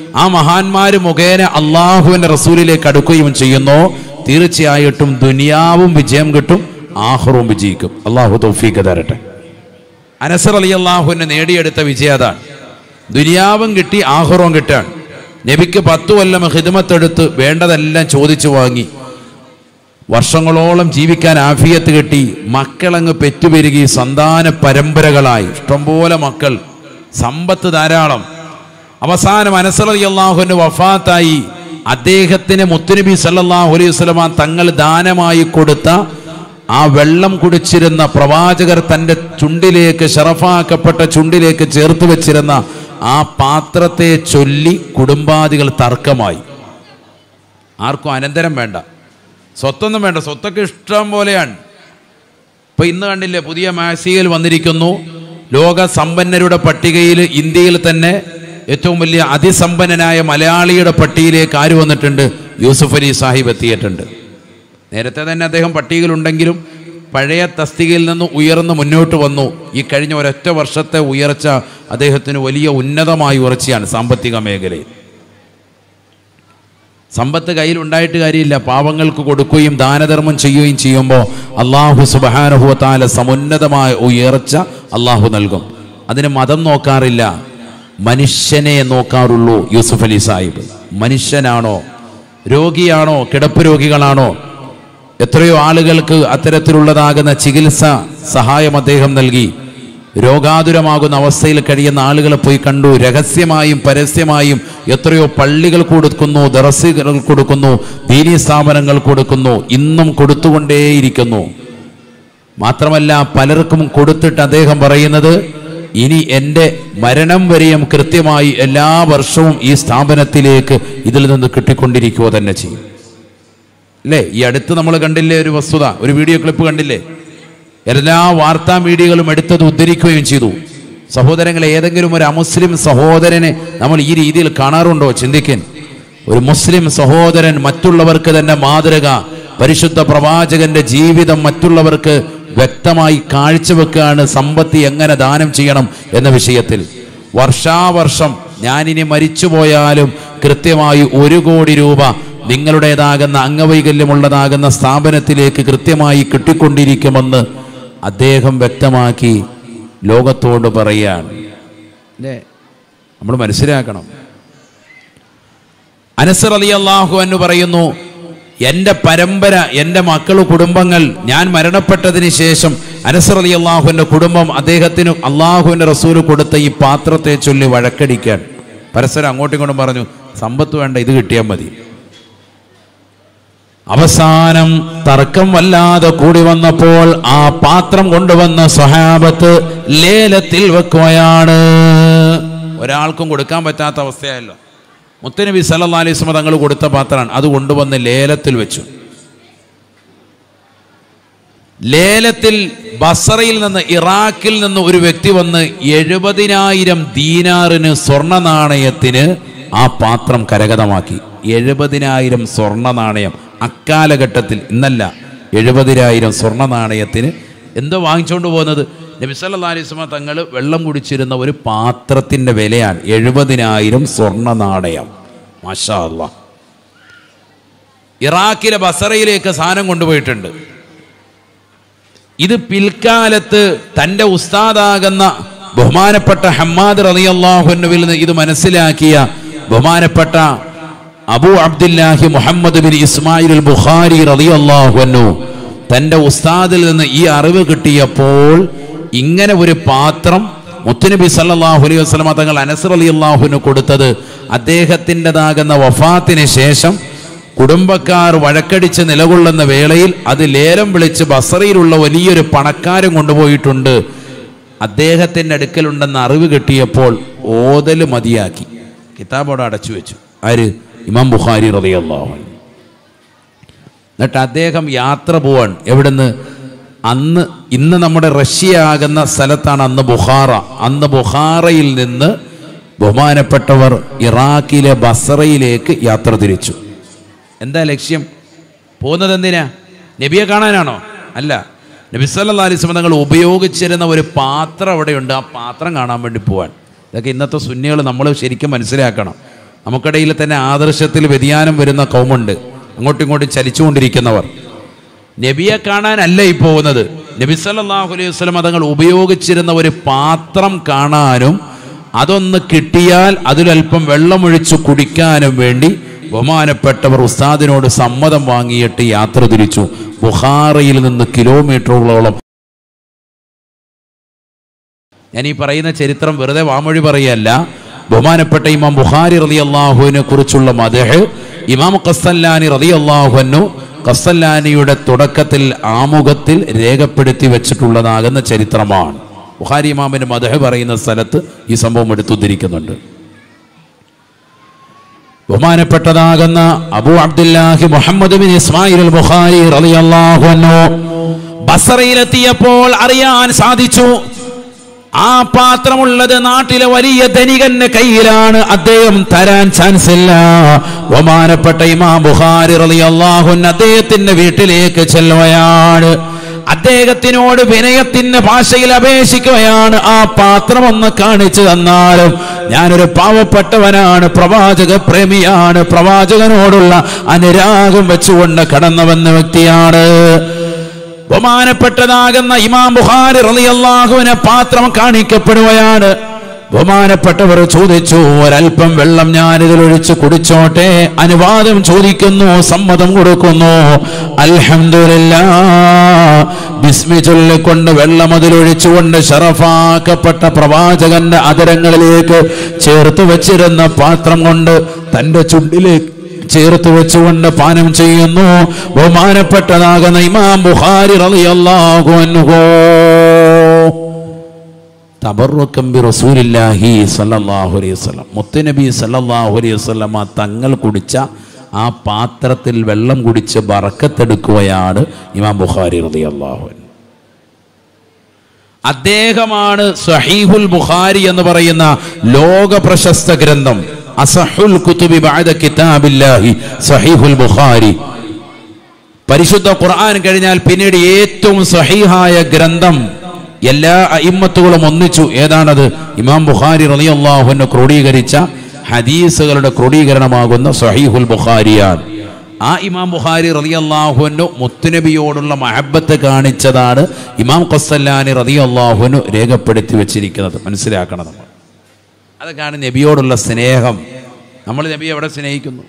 ആ മഹാന്മാര് മുഖേന അള്ളാഹുവിന്റെ റസൂലിലേക്ക് അടുക്കുകയും ചെയ്യുന്നു തീർച്ചയായിട്ടും ദുനിയാവും വിജയം കിട്ടും ആഹ്റവും വിജയിക്കും അള്ളാഹു തൗഫീഖ് തരട്ടെ അനസർ അലി അള്ളാഹുവിനെ നേടിയെടുത്ത വിജയം അതാണ് ദുനിയാവും കിട്ടി ആഹ്റവും കിട്ടാണ് നബിക്ക് പത്തു കൊല്ലം ഹിദമത്തെടുത്ത് വേണ്ടതെല്ലാം ചോദിച്ചു വാങ്ങി വർഷങ്ങളോളം ജീവിക്കാൻ ആഫിയത്ത് കിട്ടി മക്കളങ്ങ് പെറ്റുപെരുകി സന്താന പരമ്പരകളായി ഇഷ്ടംപോലെ മക്കൾ സമ്പത്ത് ധാരാളം അവസാനം അനസറലി അള്ളാഹുവിന് വഫാത്തായി അദ്ദേഹത്തിന് മുത്തുനബി സല്ലല്ലാഹു അലൈഹി വസല്ലമ തങ്ങൾ ദാനമായി കൊടുത്ത ആ വെള്ളം കുടിച്ചിരുന്ന പ്രവാചകർ തൻ്റെ ചുണ്ടിലേക്ക് ഷറഫാക്കപ്പെട്ട ചുണ്ടിലേക്ക് ചേർത്ത് വെച്ചിരുന്ന ആ പാത്രത്തെ ചൊല്ലി കുടുംബാദികൾ തർക്കമായി ആർക്കും അനന്തരം വേണ്ട സ്വത്തൊന്നും വേണ്ട സ്വത്തൊക്കെ ഇഷ്ടം പോലെയാണ് ഇപ്പൊ ഇന്ന് കണ്ടില്ലേ പുതിയ മാസികയിൽ വന്നിരിക്കുന്നു ലോക സമ്പന്നരുടെ പട്ടികയിൽ ഇന്ത്യയിൽ തന്നെ ഏറ്റവും വലിയ അതിസമ്പന്നനായ മലയാളിയുടെ പട്ടികയിലേക്ക് ആര് വന്നിട്ടുണ്ട് യൂസുഫ് അലി സാഹിബ് എത്തിയിട്ടുണ്ട് നേരത്തെ തന്നെ അദ്ദേഹം പട്ടികയിലുണ്ടെങ്കിലും പഴയ തസ്തികയിൽ നിന്ന് ഉയർന്ന് മുന്നോട്ട് വന്നു ഈ കഴിഞ്ഞ ഒരൊറ്റ വർഷത്തെ ഉയർച്ച അദ്ദേഹത്തിന് വലിയ ഉന്നതമായ ഉയർച്ചയാണ് സാമ്പത്തിക മേഖലയിൽ സമ്പത്ത് കയ്യിൽ ഉണ്ടായിട്ട് കാര്യമില്ല പാവങ്ങൾക്ക് കൊടുക്കുകയും ദാനധർമ്മം ചെയ്യുകയും ചെയ്യുമ്പോൾ അള്ളാഹു സുബാനുഭവത്താല സമുന്നതമായ ഉയർച്ച അള്ളാഹു നൽകും അതിന് മതം നോക്കാറില്ല മനുഷ്യനെ നോക്കാറുള്ളൂ യൂസുഫ് അലി സാഹിബ് മനുഷ്യനാണോ രോഗിയാണോ കിടപ്പ് രോഗികളാണോ എത്രയോ ആളുകൾക്ക് അത്തരത്തിലുള്ളതാകുന്ന ചികിത്സ സഹായം അദ്ദേഹം നൽകി രോഗാതുരമാകുന്ന അവസ്ഥയിൽ കഴിയുന്ന ആളുകളെ പോയി കണ്ടു രഹസ്യമായും പരസ്യമായും എത്രയോ പള്ളികൾ കൊടുക്കുന്നു ദറസുകൾ കൊടുക്കുന്നു ദീനീ സ്ഥാപനങ്ങൾ കൊടുക്കുന്നു ഇന്നും കൊടുത്തുകൊണ്ടേയിരിക്കുന്നു മാത്രമല്ല പലർക്കും കൊടുത്തിട്ട് അദ്ദേഹം പറയുന്നത് ഇനി എൻ്റെ മരണം വരെയും കൃത്യമായി എല്ലാ വർഷവും ഈ സ്ഥാപനത്തിലേക്ക് ഇതിൽ നിന്ന് കിട്ടിക്കൊണ്ടിരിക്കുക തന്നെ ചെയ്യും അല്ലേ ഈ അടുത്ത് നമ്മൾ കണ്ടില്ലേ ഒരു വസ്തുത ഒരു വീഡിയോ ക്ലിപ്പ് കണ്ടില്ലേ എല്ലാ വാർത്താ മീഡിയകളും എടുത്തത് ഉദ്ധരിക്കുകയും ചെയ്തു സഹോദരങ്ങളെ ഏതെങ്കിലും ഒരു അമുസ്ലിം സഹോദരനെ നമ്മൾ ഈ രീതിയിൽ കാണാറുണ്ടോ ചിന്തിക്കൻ ഒരു മുസ്ലിം സഹോദരൻ മറ്റുള്ളവർക്ക് തന്നെ മാതൃക പരിശുദ്ധ പ്രവാചകന്റെ ജീവിതം മറ്റുള്ളവർക്ക് വ്യക്തമായി കാഴ്ചവെക്കുകയാണ് സമ്പത്തി എങ്ങനെ ദാനം ചെയ്യണം എന്ന വിഷയത്തിൽ വർഷാവർഷം ഞാനിനി മരിച്ചുപോയാലും കൃത്യമായി ഒരു കോടി രൂപ നിങ്ങളുടേതാകുന്ന അംഗവൈകല്യമുള്ളതാകുന്ന സ്ഥാപനത്തിലേക്ക് കൃത്യമായി കിട്ടിക്കൊണ്ടിരിക്കുമെന്ന് അദ്ദേഹം വ്യക്തമാക്കി ലോകത്തോട് പറയുകയാണ് അല്ലേ നമ്മൾ മനസ്സിലാക്കണം അനസർ അലി അള്ളാഹു എന്ന് പറയുന്നു എൻ്റെ പരമ്പര എൻ്റെ മക്കൾ കുടുംബങ്ങൾ ഞാൻ മരണപ്പെട്ടതിന് ശേഷം അനസർ അലി അള്ളാഹുവിൻ്റെ കുടുംബം അദ്ദേഹത്തിന് അള്ളാഹുവിൻ്റെ റസൂല് കൊടുത്ത ഈ പാത്രത്തെ ചൊല്ലി വഴക്കടിക്കാൻ പരസ്പരം അങ്ങോട്ടും ഇങ്ങോട്ടും പറഞ്ഞു സമ്പത്ത് വേണ്ട ഇത് കിട്ടിയാൽ മതി അവസാനം തർക്കം വല്ലാതെ കൂടി വന്നപ്പോൾ ആ പാത്രം കൊണ്ടുവന്ന സ്വഹാബത്ത് ലേലത്തിൽ വെക്കുകയാണ് ഒരാൾക്കും കൊടുക്കാൻ പറ്റാത്ത അവസ്ഥയല്ലോ മുത്തനബി സല്ലല്ലാഹു അലൈഹി വസല്ലം തങ്ങൾ കൊടുത്ത പാത്രമാണ് അത് കൊണ്ടുവന്ന് ലേലത്തിൽ വെച്ചു ലേലത്തിൽ ബസറയിൽ നിന്ന് ഇറാഖിൽ നിന്ന് ഒരു വ്യക്തി വന്ന് എഴുപതിനായിരം ദീനാറിന് സ്വർണ്ണ നാണയത്തിന് ആ പാത്രം കരഗതമാക്കി എഴുപതിനായിരം സ്വർണ്ണ നാണയം അക്കാലഘട്ടത്തിൽ ഇന്നല്ല എഴുപതിനായിരം സ്വർണ്ണ നാണയത്തിന് എന്തോ വാങ്ങിച്ചുകൊണ്ട് പോകുന്നത് നബി സല്ലല്ലാഹു അലൈഹി വസല്ലം തങ്ങൾ വെള്ളം കുടിച്ചിരുന്ന ഒരു പാത്രത്തിൻ്റെ വിലയാണ് എഴുപതിനായിരം സ്വർണ്ണ നാണയം മാഷാ അല്ലാ ഇറാഖിലെ ബസറയിലേക്ക് സാധനം കൊണ്ടുപോയിട്ടുണ്ട് ഇത് പിൽക്കാലത്ത് തൻ്റെ ഉസ്താദാകുന്ന ബഹുമാനപ്പെട്ട ഹമ്മാദ് റളിയല്ലാഹുവിൽ നിന്ന് ഇത് മനസ്സിലാക്കിയ ബഹുമാനപ്പെട്ട Abu Abdullahi Muhammad bin Ismail al Bukhari റളിയല്ലാഹുവിനു തൻ്റെ ഉസ്താദിൽ നിന്ന് ഈ അറിവ് കിട്ടിയപ്പോൾ ഇങ്ങനെ ഒരു പാത്രം മുത്തുനബി സല്ലല്ലാഹു അലൈഹി വസല്ലമ തങ്ങൾ അനസ് റളിയല്ലാഹുവിന് കൊടുത്തത് അദ്ദേഹത്തിൻ്റെതാകുന്ന വഫാത്തിന് ശേഷം കുടുംബക്കാർ വഴക്കടിച്ച് നിലകൊള്ളുന്ന വേളയിൽ അത് ലേലം വിളിച്ച് ബസറയിലുള്ള വലിയൊരു പണക്കാരൻ കൊണ്ടുപോയിട്ടുണ്ട് അദ്ദേഹത്തിൻ്റെ അടുക്കലുണ്ടെന്ന അറിവ് കിട്ടിയപ്പോൾ ഓതൽ മതിയാക്കി കിതാബോടെ അടച്ചു വെച്ചു ആര് ഇമാം ബുഖാരി റളിയല്ലാഹു അൻഹു എന്നിട്ട് അദ്ദേഹം യാത്ര പോവാൻ എവിടുന്ന് അന്ന് ഇന്ന് നമ്മുടെ റഷ്യ ആകുന്ന സ്ഥലത്താണ് അന്ന് ബുഖാറ അന്ന് ബുഖാറയിൽ നിന്ന് ബഹുമാനപ്പെട്ടവർ ഇറാഖിലെ ബസറയിലേക്ക് യാത്ര തിരിച്ചു എന്താ ലക്ഷ്യം പോകുന്നത് എന്തിനാ നബിയെ കാണാനാണോ അല്ല നബി സല്ലല്ലാഹു അലൈഹി വസല്ലം തങ്ങൾ ഉപയോഗിച്ചിരുന്ന ഒരു പാത്രം അവിടെയുണ്ട് ആ പാത്രം കാണാൻ വേണ്ടി പോവാൻ ഇതൊക്കെ ഇന്നത്തെ സുന്നികൾ നമ്മൾ ശരിക്കും മനസ്സിലാക്കണം നമുക്കിടയിൽ തന്നെ ആദർശത്തിൽ വ്യതിയാനം വരുന്ന കൗമുണ്ട് അങ്ങോട്ടും ഇങ്ങോട്ടും ചലിച്ചുകൊണ്ടിരിക്കുന്നവർ നബിയെ കാണാനല്ല ഈ പോകുന്നത് നബി സല്ലല്ലാഹു അലൈഹി വസല്ലം തങ്ങൾ ഉപയോഗിച്ചിരുന്ന ഒരു പാത്രം കാണാനും അതൊന്ന് കിട്ടിയാൽ അതിലല്പം വെള്ളമൊഴിച്ച് കുടിക്കാനും വേണ്ടി ബഹുമാനപ്പെട്ടവർ ഉസ്താദിനോട് സമ്മതം വാങ്ങിയിട്ട് യാത്ര തിരിച്ചു ബുഹാറയിൽ നിന്ന് കിലോമീറ്ററുകളോളം ഞാൻ ഈ പറയുന്ന ചരിത്രം വെറുതെ വാമൊഴി പറയല്ല ബഹുമാനപ്പെട്ട ഇമാം ബുഖാരി റതി അള്ളാഹുവിനെ കുറിച്ചുള്ള മദഹ് ഇമാം ഖസ്സല്ലാനി റതി അള്ളാഹുനു ഖസ്സല്ലാനിയുടെ തുടക്കത്തിൽ ആമുഖത്തിൽ രേഖപ്പെടുത്തി വെച്ചിട്ടുള്ളതാകുന്ന ചരിത്രമാണ് ബുഖാരി ഇമാമിന്റെ മദഹ് പറയുന്ന സ്ഥലത്ത് ഈ സംഭവം എടുത്തുദ്ധരിക്കുന്നുണ്ട് ബഹുമാനപ്പെട്ടതാകുന്ന Abu Abdullahi Muhammad bin Ismail al Bukhari റളിയല്ലാഹു അൻഹു ബസറയിലെത്തിയപ്പോൾ അറിയാൻ സാധിച്ചു ആ പാത്രമുള്ളത് നാട്ടിലെ വലിയ ധനികന്റെ കയ്യിലാണ് അദ്ദേഹം തരാൻ ചാൻസ് ഇല്ല ബഹുമാനപ്പെട്ട ഇമാം ബുഖാരി റളിയല്ലാഹു അൻഹു അദ്ദേഹത്തിന്റെ വീട്ടിലേക്ക് ചെല്ലുകയാണ് അദ്ദേഹത്തിനോട് വിനയത്തിന്റെ ഭാഷയിൽ അപേക്ഷിക്കുകയാണ് ആ പാത്രം ഒന്ന് കാണിച്ചു തന്നാലും ഞാനൊരു പാവപ്പെട്ടവനാണ് പ്രവാചക പ്രേമിയാണ് പ്രവാചകനോടുള്ള അനുരാഗം വെച്ചുകൊണ്ട് കടന്നു വന്ന വ്യക്തിയാണ് ബഹുമാനപ്പെട്ടതാകുന്ന ഇമാം ബുഖാരി റളിയല്ലാഹുവിനെ പാത്രം കാണിക്കപ്പെടുകയാണ് ബഹുമാനപ്പെട്ടവർ ചോദിച്ചു ഒരല്പം വെള്ളം ഞാൻ ഇതിലൊഴിച്ച് കുടിച്ചോട്ടെ അനുവാദം ചോദിക്കുന്നു സമ്മതം കൊടുക്കുന്നു അൽഹംദുലില്ലാ ബിസ്മി ചൊല്ലിക്കൊണ്ട് വെള്ളം അതിലൊഴിച്ചുകൊണ്ട് ഷറഫാക്കപ്പെട്ട പ്രവാചകന്റെ അതരങ്ങളിലേക്ക് ചേർത്ത് വെച്ചിരുന്ന പാത്രം കൊണ്ട് തന്റെ ചുണ്ടിലേക്ക് ചേർത്ത് വെച്ചുകൊണ്ട് പാനം ചെയ്യുന്നു ബഹുമാനപ്പെട്ടതാകുന്ന ഇമാം ബുഖാരി റളിയല്ലാഹു അൻഹു തബറുക്കം ബി റസൂലില്ലാഹി സല്ലല്ലാഹു അലൈഹി വസല്ലം മുത്തുനബി സല്ലല്ലാഹു അലൈഹി വസല്ലമ തങ്ങൾ കുടിച്ച ആ പാത്രത്തിൽ വെള്ളം കുടിച്ച് ബറക്കത്തെടുക്കുകയാണ് ഇമാം ബുഖാരി റളിയല്ലാഹു അൻഹു അദ്ദേഹമാണ് സഹീഹുൽ ബുഖാരി എന്ന് പറയുന്ന ലോക പ്രശസ്ത ഗ്രന്ഥം അസഹുൽ കുതുബി ബഅദ കിതാബില്ലാഹി സഹീഹുൽ ബുഖാരി പരിശുദ്ധ ഖുർആൻ കഴിഞ്ഞാൽ പിന്നീട് ഏറ്റവും സഹീഹായ ഗ്രന്ഥം എല്ലാ അയിമ്മത്തുകളും ഒന്നിച്ചു ഏതാണത് ഇമാം ബുഖാരി റളിയല്ലാഹുവിനെ ക്രോഡീകരിച്ച ഹദീസുകളുടെ ക്രോഡീകരണമാകുന്ന സഹീഹുൽ ബുഖാരിയാണ് ആ ഇമാം ബുഖാരി റളിയല്ലാഹുവിനു മുത്തുനബിയോടുള്ള മഹബത്ത് കാണിച്ചതാണ് ഇമാം ഖസ്സല്ലാനി റളിയല്ലാഹുവിനു രേഖപ്പെടുത്തി വെച്ചിരിക്കുന്നത് മനസ്സിലാക്കണം നമ്മൾ അതൊക്കെയാണ് നബിയോടുള്ള സ്നേഹം നമ്മൾ നബിയെ എവിടെ സ്നേഹിക്കുന്നു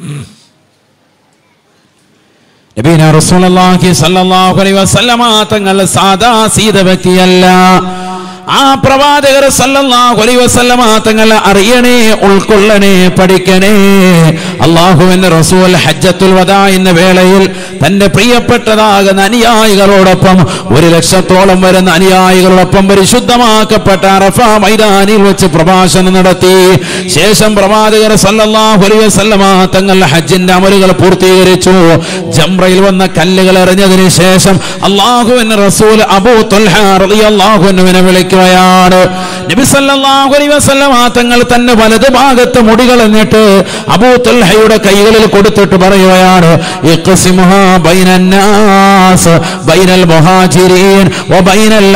നബീന റസൂലുള്ളാഹി സ്വല്ലല്ലാഹു അലൈഹി വസല്ലമ തങ്ങൾ സാദാ സീത വ്യക്തിയല്ല ആ പ്രവാചകർ സല്ലല്ലാഹു അലൈഹി വസല്ലമ തങ്ങൾ അറിയണേ ഉൾക്കൊള്ളണേ പഠിക്കണേ അള്ളാഹുവിന്റെ റസൂൽ ഹജ്ജത്തുൽ വദാ എന്ന വേളയിൽ തന്റെ പ്രിയപ്പെട്ടതാകുന്ന അനുയായികളോടൊപ്പം ഒരു ലക്ഷത്തോളം വരുന്ന അനുയായികളോടൊപ്പം പരിശുദ്ധമാക്കപ്പെട്ട അറഫ മൈതാനിൽ വെച്ച് പ്രഭാഷണം നടത്തി ശേഷം പ്രവാചകർ സല്ലല്ലാഹു അലൈഹി വസല്ലമ തങ്ങൾ ഹജ്ജിന്റെ അമലുകൾ പൂർത്തീകരിച്ചു ജംറയിൽ വന്ന കല്ലുകൾ എറിഞ്ഞതിന് ശേഷം അള്ളാഹുവിന്റെ റസൂൽ അബൂ ത്വൽഹ റളിയല്ലാഹുവിനെ വിളിക്കുകയാണ് നബി സല്ലല്ലാഹു അലൈഹി വസല്ലമ തങ്ങൾ തന്റെ വലതു ഭാഗത്ത് മുടികൾ എന്നിട്ട് അബൂ ത്വൽഹയുടെ കൈകളിൽ കൊടുത്തിട്ട് പറയുകയാണ് ഇഖ്സിമുഹാ ബൈനന്നാസ് ബൈനൽ മുഹാജിരീൻ വബൈനൽ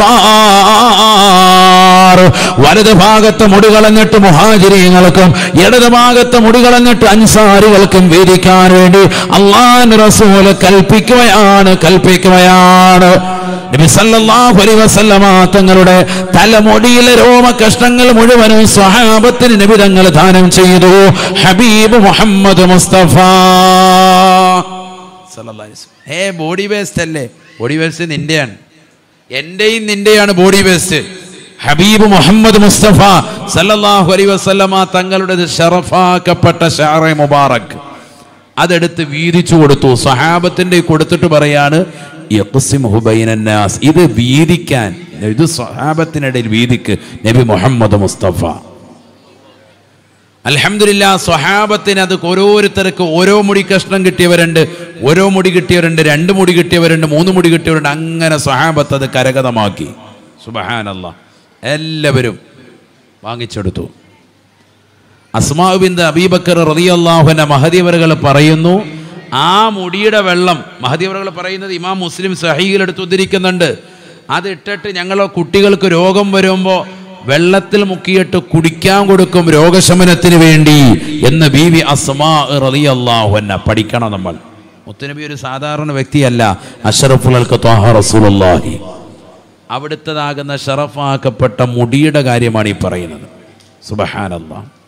അൻസാർ വലത് ഭാഗത്ത് മുടികളഞ്ഞിട്ട് മുഹാജിരീങ്ങൾക്കും ഇടത് ഭാഗത്ത് മുടികളഞ്ഞിട്ട് അൻസാരികൾക്കും വീതിക്കാൻ വേണ്ടി അള്ളാൻ റസൂല് കൽപ്പിക്കുകയാണ് കൽപ്പിക്കുകയാണ് നബി സല്ലല്ലാഹു അലൈഹി വസല്ലമ തങ്ങളുടെ തലമുടിയിലെ രോമ കഷ്ണങ്ങൾ മുഴുവനും സ്വഹാബത്തിന് നബി തങ്ങൾ ദാനം ചെയ്തു ഹബീബ് മുഹമ്മദ് മുസ്തഫ സല്ലല്ലാഹു അലൈഹി വസല്ലം. ഏ ബോഡി വേസ്റ്റ് അല്ലേ ബോഡി വേസ്റ്റ് നിന്റെയാണ് എന്റെയും നിന്റെയാണ് body waste Habib Muhammad Mustafa സല്ലല്ലാഹു അലൈഹി വസല്ലമ തങ്ങളുടെ ഷറഫാക്കപ്പെട്ട ഷാറെ മുബാറക് അതെടുത്ത് വീതിച്ചു കൊടുത്തു സഹാബത്തിന്റെ കൊടുത്തിട്ട് പറയാണ് യഖ്സിമുഹു ബൈനന്നാസ്. ഇത് വീതിക്കാൻ ഇത് സഹാബത്തിനിടയിൽ വീതിക്ക് നബി മുഹമ്മദ് മുസ്തഫ അൽഹംദുലില്ലാ സ്വഹാബത്തിന് അത് ഓരോരുത്തർക്ക് ഓരോ മുടി കഷ്ണം കിട്ടിയവരുണ്ട് ഓരോ മുടി കിട്ടിയവരുണ്ട് രണ്ട് മുടി കിട്ടിയവരുണ്ട് മൂന്ന് മുടി കിട്ടിയവരുണ്ട് അങ്ങനെ സ്വഹാബത്ത് അത് കരഗതമാക്കി സുബഹാനല്ല എല്ലാവരും വാങ്ങിച്ചെടുത്തു അസ്മാബിന്ദ് അബീബക്കർ റളിയല്ലാഹുവിന്റെ മഹദിവറുകൾ പറയുന്നു ആ മുടിയുടെ വെള്ളം മഹദിവറുകൾ പറയുന്നത് ഇമാം മുസ്ലിം സഹീൽ എടുത്ത് ഉദ്ധരിക്കുന്നുണ്ട് അത് ഇട്ടിട്ട് ഞങ്ങളെ കുട്ടികൾക്ക് രോഗം വരുമ്പോൾ വെള്ളത്തിൽ മുക്കിയിട്ട് കുടിക്കാൻ കൊടുക്കും രോഗശമനത്തിന് വേണ്ടി എന്ന് ബീവി അസ്മാ റളിയല്ലാഹു അൻഹ പഠിക്കണം നമ്മൾ മുത്തുനബി ഒരു സാധാരണ വ്യക്തിയല്ല അഷറഫുൽ റസൂലുള്ളാഹി അവിടുത്തതാകുന്ന ഷറഫാക്കപ്പെട്ട മുടിയുടെ കാര്യമാണ് ഈ പറയുന്നത് സുബഹാനല്ലാഹ്